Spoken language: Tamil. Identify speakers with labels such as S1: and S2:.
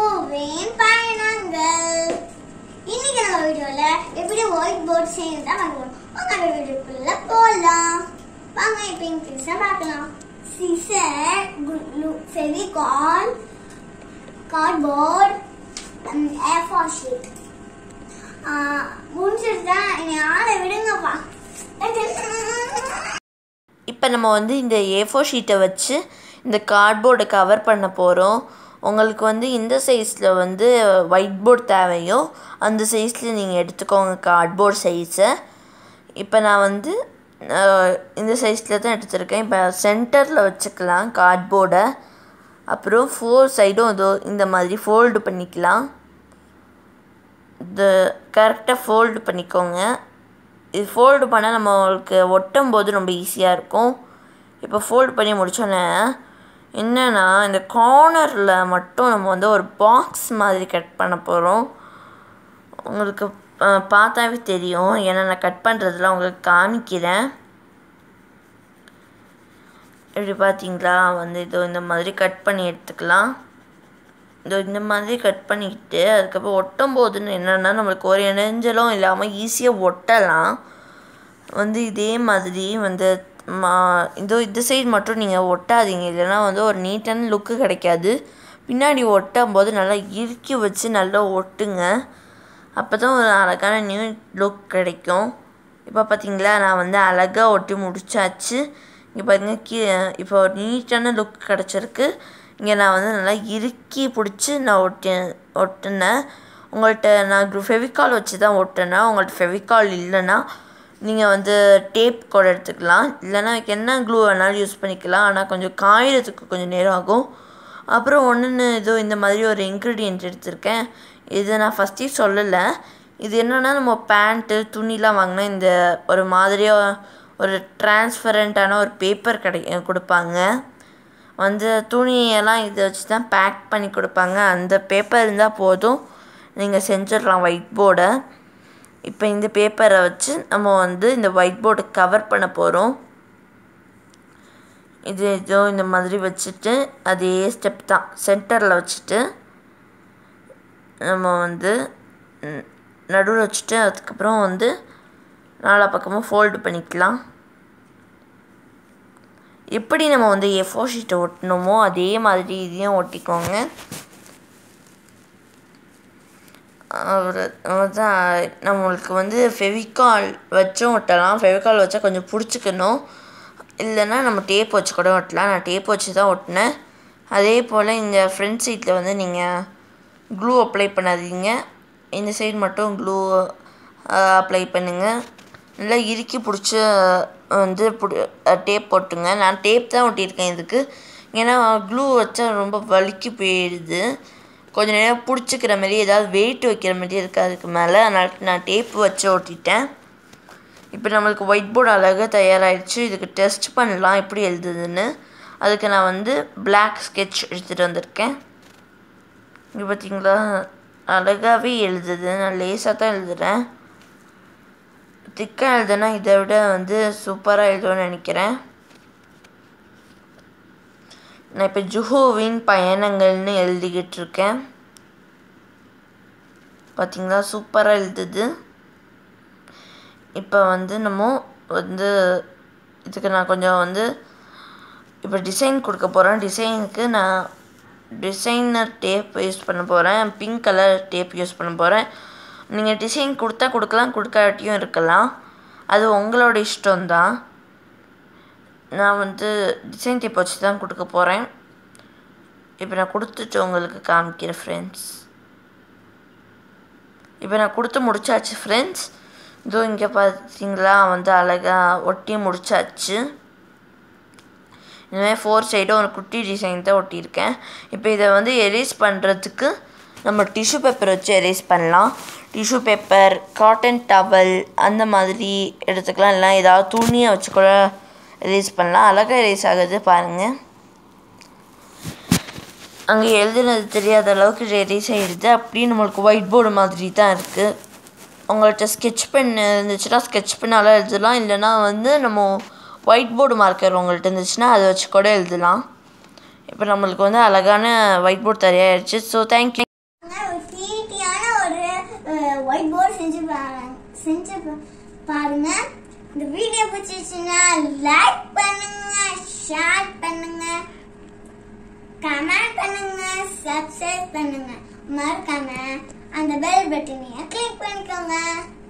S1: ஜுஹுவின் பயணங்கள் இன்னைக்கு நம்ம வீடியோல எப்படி ஒயிட் போர்ட் செய்யறது தான் பார்க்க போறோம் உங்க வீடியோக்குள்ள போலாம் வாங்க இப்போ இங்கிலீஷ்ல பார்க்கலாம் scissor glue Fevicol cardboard A four sheet முடிச்சிருச்சா என்னை ஆளை விடுங்கப்பா
S2: இப்போ நம்ம வந்து இந்த ஏ ஃபோர் ஷீட்டை வச்சு இந்த கார்ட்போர்டை கவர் பண்ண போகிறோம் உங்களுக்கு வந்து இந்த சைஸில் வந்து ஒயிட் போர்ட் தேவையோ அந்த சைஸில் நீங்கள் எடுத்துக்கோங்க கார்ட்போர்ட் சைஸை இப்போ நான் வந்து அஹ், இந்த சைஸில் தான் எடுத்திருக்கேன் இப்போ சென்டரில் வச்சுக்கலாம் கார்ட்போர்டை அப்புறம் ஃபோர் சைடும் இதோ இந்த மாதிரி ஃபோல்டு பண்ணிக்கலாம் இது கரெக்டாக ஃபோல்டு பண்ணிக்கோங்க இது ஃபோல்டு பண்ணால் நம்மளுக்கு ஒட்டும் போது ரொம்ப ஈஸியாக இருக்கும் இப்போ ஃபோல்டு பண்ணி முடிச்சோன்னே என்னென்னா இந்த கார்னரில் மட்டும் நம்ம வந்து ஒரு பாக்ஸ் மாதிரி கட் பண்ண போகிறோம் உங்களுக்கு அஹ், பார்த்தாவே தெரியும் ஏன்னா நான் கட் பண்ணுறதுல உங்களுக்கு காமிக்கிறேன் இப்படி பார்த்தீங்களா வந்து இதோ இந்த மாதிரி கட் பண்ணி எடுத்துக்கலாம் இதோ இந்த மாதிரி கட் பண்ணிக்கிட்டு அதுக்கப்புறம் ஒட்டும் போதுன்னு என்னென்னா நம்மளுக்கு ஒரு இணைஞ்சலும் இல்லாமல் ஈஸியாக ஒட்டலாம் வந்து இதே மாதிரி வந்து மா இதோ இந்த சைடு மட்டும் நீங்கள் ஒட்டாதீங்க இல்லைன்னா வந்து ஒரு நீட்டான லுக்கு கிடைக்காது பின்னாடி ஒட்டும் போது நல்லா இறுக்கி வச்சு நல்லா ஒட்டுங்க அப்போ தான் ஒரு அழகான நியூ லுக் கிடைக்கும் இப்போ பார்த்தீங்களா நான் வந்து அழகாக ஒட்டி முடிச்சாச்சு இங்கே பாருங்க கீ இப்போ ஒரு நீட்டான லுக் கிடச்சிருக்கு இங்கே நான் வந்து நல்லா இறுக்கி பிடிச்சி நான் ஒட்டி ஒட்டினேன் உங்கள்கிட்ட நான் ஃபெவிகால் வச்சு தான் ஒட்டினேன் உங்கள்கிட்ட ஃபெவிகால் இல்லைன்னா நீங்கள் வந்து டேப் கூட எடுத்துக்கலாம் இல்லைன்னா என்ன க்ளூ வேணாலும் யூஸ் பண்ணிக்கலாம் ஆனால் கொஞ்சம் காயறதுக்கு கொஞ்சம் நேரம் ஆகும் அப்புறம் ஒன்று இதோ இந்த மாதிரி ஒரு இன்க்ரீடியன்ட் எடுத்திருக்கேன் இது நான் ஃபஸ்ட்டே சொல்லலை இது என்னென்னா நம்ம பேண்ட்டு துணிலாம் வாங்கினா இந்த ஒரு மாதிரியாக ஒரு டிரான்ஸ்பரண்ட்டான ஒரு பேப்பர் கிடை கொடுப்பாங்க வந்து துணியெல்லாம் இதை வச்சு தான் பேக் பண்ணி கொடுப்பாங்க அந்த பேப்பர் இருந்தால் போதும் நீங்கள் செஞ்சிடலாம் ஒயிட் போர்டை இப்போ இந்த பேப்பரை வச்சு நம்ம வந்து இந்த ஒயிட் போர்டை கவர் பண்ண போகிறோம் இது ஏதோ இந்த மாதிரி வச்சுட்டு அதே ஸ்டெப் தான் சென்டரில் வச்சுட்டு நம்ம வந்து நடுவில் வச்சுட்டு அதுக்கப்புறம் வந்து நாலா பக்கமும் ஃபோல்டு பண்ணிக்கலாம் எப்படி நம்ம வந்து ஏ ஃபோர் ஷீட்டை ஒட்டணுமோ அதே மாதிரி இதையும் ஒட்டிக்கோங்க ஒரு அதான் நம்மளுக்கு வந்து ஃபெவிகால் வச்சும் ஒட்டலாம் ஃபெவிகால் வச்சா கொஞ்சம் பிடிச்சிக்கணும் இல்லைன்னா நம்ம டேப் வச்சு கூட ஒட்டலாம் நான் டேப் வச்சு தான் ஒட்டினேன் அதே போல் இந்த ஃப்ரண்ட் சைட்டில் வந்து நீங்கள் க்ளூ அப்ளை பண்ணாதீங்க இந்த சைடு மட்டும் க்ளூ அப்ளை பண்ணுங்கள் நல்லா இறுக்கி பிடிச்சி வந்து பிடி டேப் போட்டுங்க நான் டேப் தான் ஒட்டியிருக்கேன் இதுக்கு ஏன்னா க்ளூ வச்சா ரொம்ப வலிக்கு போயிடுது கொஞ்ச நேரம் பிடிச்சிக்கிற மாதிரி ஏதாவது வெயிட் வைக்கிற மாதிரி இருக்குது அதுக்கு மேலே அதனால் நான் டேப் வச்சு ஒட்டிட்டேன் இப்போ நம்மளுக்கு ஒயிட் போர்டு அழகாக தயாராகிடுச்சு இதுக்கு டெஸ்ட் பண்ணலாம் எப்படி எழுதுதுன்னு அதுக்கு நான் வந்து Black sketch எடுத்துகிட்டு வந்திருக்கேன் இங்கே பார்த்தீங்களா அழகாகவே எழுதுது நான் லேசாக தான் எழுதுகிறேன் திக்காக எழுதுனா இதை விட வந்து சூப்பராக எழுதுவேன்னு நினைக்கிறேன் நான் இப்போ ஜுஹோவின் பயணங்கள்னு எழுதிக்கிட்டு இருக்கேன் பார்த்தீங்களா சூப்பராக எழுதுது இப்போ வந்து நம்ம வந்து இதுக்கு நான் கொஞ்சம் வந்து இப்போ டிசைன் கொடுக்க போகிறேன் டிசைனுக்கு நான் டிசைனர் டேப் யூஸ் பண்ண போகிறேன் பிங்க் கலர் டேப் யூஸ் பண்ண போகிறேன் நீங்கள் டிசைன் கொடுத்தா கொடுக்கலாம் கொடுக்காட்டியும் இருக்கலாம் அது உங்களோட இஷ்டம்தான் நான் வந்து டிசைன் டேப் வச்சு தான் கொடுக்க போகிறேன் இப்போ நான் கொடுத்துட்டு உங்களுக்கு காமிக்கிறேன் ஃப்ரெண்ட்ஸ் இப்போ நான் கொடுத்து முடிச்சாச்சு ஃப்ரெண்ட்ஸ் இதோ இங்கே பார்த்தீங்களா வந்து அழகாக ஒட்டி முடிச்சாச்சு இனிமேல் ஃபோர் சைடும் ஒரு குட்டி டிசைன் தான் ஒட்டியிருக்கேன் இப்போ இதை வந்து எரேஸ் பண்ணுறதுக்கு நம்ம டிஷ்யூ பேப்பர் வச்சு எரேஸ் பண்ணலாம் டிஷ்யூ பேப்பர் காட்டன் டவல் அந்த மாதிரி எடுத்துக்கலாம் இல்லை ஏதாவது துணியை வச்சு கூட எரேஸ் பண்ணலாம் அழகாக எரேஸ் ஆகுது பாருங்கள் அங்கே எழுதுனது தெரியாத அளவுக்கு எரேஸ் ஆகிடுது அப்படியே நம்மளுக்கு ஒயிட் போர்டு மாதிரி தான் இருக்குது உங்கள்கிட்ட ஸ்கெட்ச் பென் இருந்துச்சுன்னா ஸ்கெட்ச் பெண்ணால் எழுதலாம் இல்லைன்னா வந்து நம்ம ஒயிட் போர்டு மார்க்கர் உங்கள்கிட்ட இருந்துச்சுன்னா அதை வச்சு கூட எழுதலாம் இப்போ நம்மளுக்கு வந்து அழகான ஒயிட் போர்டு தயாரிச்சு ஸோ தேங்க்யூ
S1: ஒயிட் போர்டு செஞ்சு பாருங்க செஞ்சு பா- பாருங்க இந்த வீடியோ பிடிச்சிருச்சுன்னா லைக் பண்ணுங்க ஷேர் பண்ணுங்க கமெண்ட் பண்ணுங்க சப்ஸ்கிரைப் பண்ணுங்க மறக்காம அந்த பெல் பட்டனையை கிளிக் பண்ணிக்கோங்க